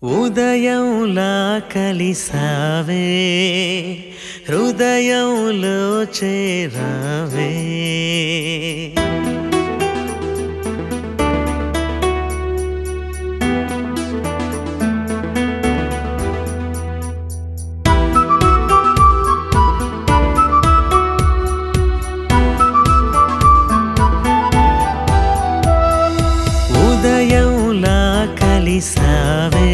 ఉదయంలా కలిసావే హృదయంలో చేరావే ఉదయంలా కలిసావే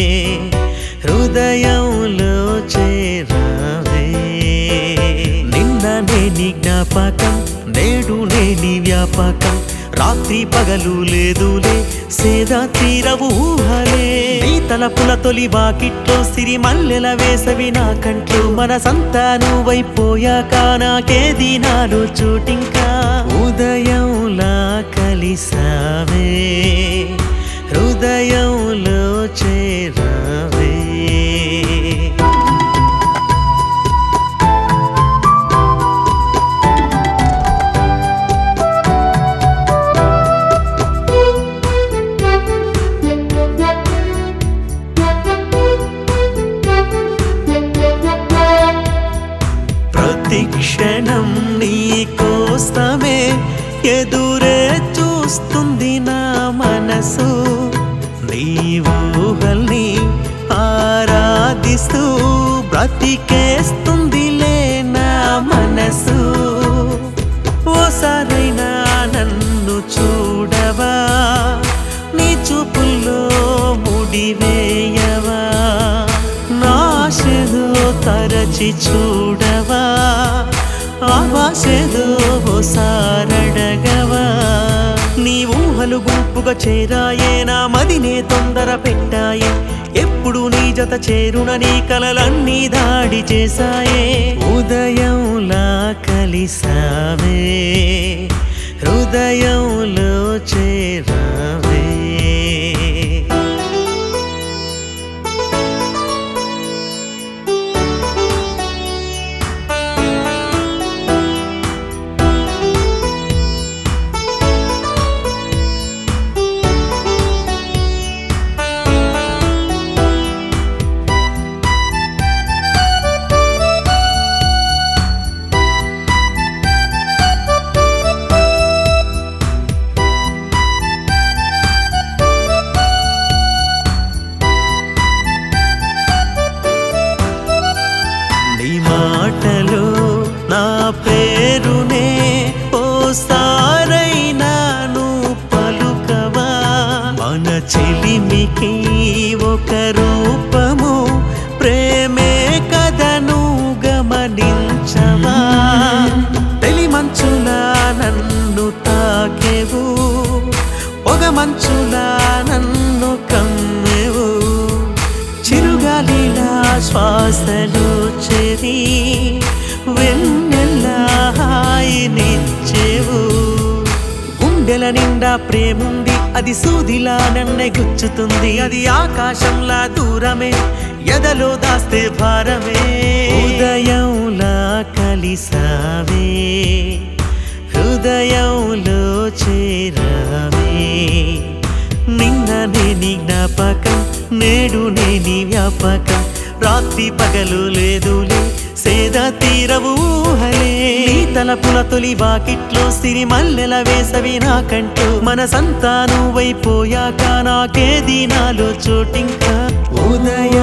హృదయంలో చేరావే నిన్న నేని జ్ఞాపకం నేడు నేని వ్యాపకం రాత్రి పగలు లేదులే సేద తీరవు ఊహలే నీ తలపుల తొలి వాకిట్లో సిరి మల్లెల వేసవి నా కంట్లో మన సంతాను వైపోయాక నాకేది నాలో చోటింకా ఉదయంలా కలిసావే హృదయంలో చేరావే ప్రతిక్షణం నీ కోసమే ఎదురే చూస్తుంది నా మనసు నీ ఊహల్ని ఆరాధిస్తూ బ్రతికేస్తుందిలే నా మనసు ఓసారైనా నన్ను చూడవా నీ చూపుల్లో ముడివేయవా నాశదో తరచి చూడవా ఆవాసదో సారడగవా నీ ఊహలు గుంపుగా చేరాయే నా మదినే తొందర పెట్టాయే ఎప్పుడు నీ జత చేరున నీ కలలన్నీ దాడి చేశాయే ఉదయంలా కలిసావే హృదయంలో చేరావే నీ మాటలో నా పేరునే ఓసారైనా నువ్వు పలుకవా మన చెలిమికి ఒక రూపము ప్రేమే కథను గమనించవా తెలి మంచులా నన్ను తాకెవు పొగ మంచులా నన్ను కమ్మెవు చిరుగాలిలా శ్వాసలు చెరి వెన్నెల్లా హాయినిచ్చేవు గుండెల నిండా ప్రేముంది అది సూదిలా నన్నే గుచ్చుతుంది అది ఆకాశంలా దూరమే ఎదలో దాస్తే భారమే ఉదయంలా కలిసావే హృదయంలో చేరావే నిన్న నేని జ్ఞాపకం నేడు నేని వ్యాపకం రాత్రి పగలు లేదులే సేద తీరవు ఊహలే నీ తలపుల తొలి వాకిట్లో సిరి మల్లెల వేసవి నాకంటూ మన సంతాను వైపోయాక నాకేది నాలో చోటింకా ఉదయ